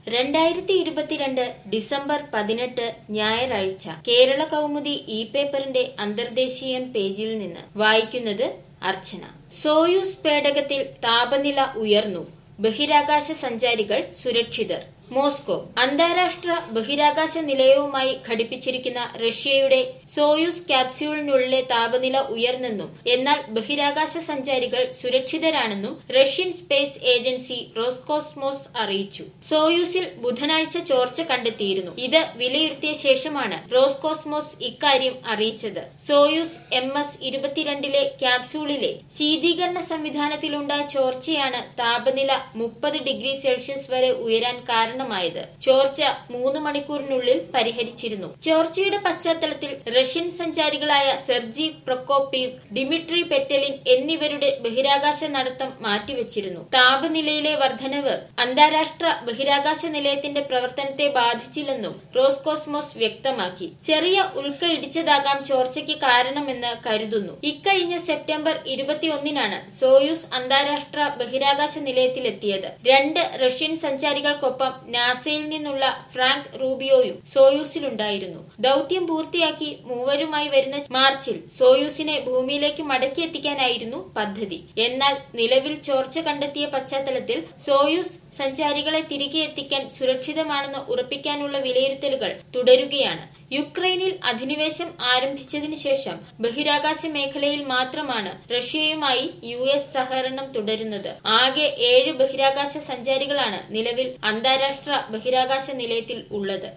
രണ്ടായിരത്തി ഇരുപത്തിരണ്ട് ഡിസംബർ പതിനെട്ട് ഞായറാഴ്ച കേരള കൗമുദി ഇ പേപ്പറിന്റെ അന്തർദേശീയം പേജിൽ നിന്ന് വായിക്കുന്നത് അർച്ചന സോയൂസ് പേടകത്തിൽ താപനില ഉയർന്നു ബഹിരാകാശ സഞ്ചാരികൾ സുരക്ഷിതർ മോസ്കോ അന്താരാഷ്ട്ര ബഹിരാകാശ നിലയവുമായി ഘടിപ്പിച്ചിരിക്കുന്ന റഷ്യയുടെ സോയൂസ് ക്യാപ്സ്യൂളിനുള്ളിലെ താപനില ഉയർന്നെന്നും എന്നാൽ ബഹിരാകാശ സഞ്ചാരികൾ സുരക്ഷിതരാണെന്നും റഷ്യൻ സ്പേസ് ഏജൻസി റോസ്കോസ്മോസ് അറിയിച്ചു സോയൂസിൽ ബുധനാഴ്ച ചോർച്ച കണ്ടെത്തിയിരുന്നു ഇത് വിലയിരുത്തിയ ശേഷമാണ് റോസ്കോസ്മോസ് ഇക്കാര്യം അറിയിച്ചത് സോയൂസ് എം എസ് ഇരുപത്തിരണ്ടിലെ ക്യാപ്സൂളിലെ ശീതീകരണ സംവിധാനത്തിലുണ്ടായ ചോർച്ചയാണ് താപനില മുപ്പത് ഡിഗ്രി സെൽഷ്യസ് വരെ ഉയരാൻ കാരണമായത് ചോർച്ച മൂന്ന് മണിക്കൂറിനുള്ളിൽ പരിഹരിച്ചിരുന്നു ചോർച്ചയുടെ പശ്ചാത്തലത്തിൽ റഷ്യൻ സഞ്ചാരികളായ സെർജി പ്രൊക്കോപ്പീവ് ഡിമിട്രി പെറ്റലിൻ എന്നിവരുടെ ബഹിരാകാശ നടത്തം മാറ്റിവെച്ചിരുന്നു താപനിലയിലെ വർധനവ് അന്താരാഷ്ട്ര ബഹിരാകാശ നിലയത്തിന്റെ പ്രവർത്തനത്തെ ബാധിച്ചില്ലെന്നും റോസ്കോസ്മോസ് വ്യക്തമാക്കി ചെറിയ ഉൽക്ക ഇടിച്ചതാകാം ചോർച്ചയ്ക്ക് കാരണമെന്ന് കരുതുന്നു ഇക്കഴിഞ്ഞ സെപ്റ്റംബർ ഇരുപത്തിയൊന്നിനാണ് സോയൂസ് അന്താരാഷ്ട്ര ബഹിരാകാശ നിലയത്തിലെത്തിയത് രണ്ട് റഷ്യൻ സഞ്ചാരികൾക്കൊപ്പം നാസയിൽ നിന്നുള്ള ഫ്രാങ്ക് റൂബിയോയും സോയൂസിലുണ്ടായിരുന്നു ദൌത്യം പൂർത്തിയാക്കി മൂവരുമായി വരുന്ന മാർച്ചിൽ സോയൂസിനെ ഭൂമിയിലേക്ക് മടക്കിയെത്തിക്കാനായിരുന്നു പദ്ധതി എന്നാൽ നിലവിൽ ചോർച്ച കണ്ടെത്തിയ പശ്ചാത്തലത്തിൽ സോയൂസ് സഞ്ചാരികളെ തിരികെ എത്തിക്കാൻ സുരക്ഷിതമാണെന്ന് ഉറപ്പിക്കാനുള്ള വിലയിരുത്തലുകൾ തുടരുകയാണ് യുക്രൈനിൽ അധിനിവേശം ആരംഭിച്ചതിനു ശേഷം ബഹിരാകാശ മേഖലയിൽ മാത്രമാണ് റഷ്യയുമായി യു എസ് സഹകരണം തുടരുന്നത് ആകെ ഏഴ് ബഹിരാകാശ സഞ്ചാരികളാണ് നിലവിൽ അന്താരാഷ്ട്ര ബഹിരാകാശ നിലയത്തിൽ ഉള്ളത്